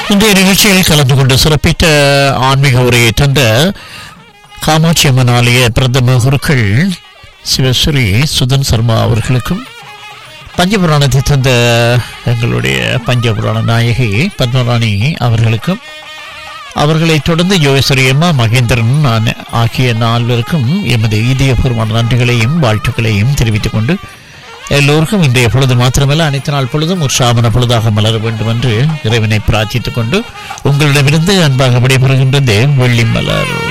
இன்றைய நிகழ்ச்சியில் கலந்து கொண்டு சிறப்பித்த ஆன்மீக உரையை தந்த காமாட்சி அம்மன் ஆலய பிரதம குருக்கள் சிவஸ்ரீ சுதன் சர்மா அவர்களுக்கும் பஞ்சபுராணத்தை தந்த எங்களுடைய பஞ்சபுராண நாயகி பத்மராணி அவர்களுக்கும் அவர்களைத் தொடர்ந்து யோகேஸ்வரி அம்மா மகேந்திரன் ஆன- ஆகிய நால்வருக்கும் எமது இதயபூர்வமான நன்றிகளையும் வாழ்த்துக்களையும் தெரிவித்துக் கொண்டு எல்லோருக்கும் இன்றைய பொழுது மாத்திரமல்ல அனைத்து நாள் பொழுதும் ஒரு சாமன பொழுதாக மலர வேண்டும் என்று இறைவனை பிரார்த்தித்துக் கொண்டு உங்களிடமிருந்து அன்பாக விடைபெறுகின்றது வெள்ளி மலர்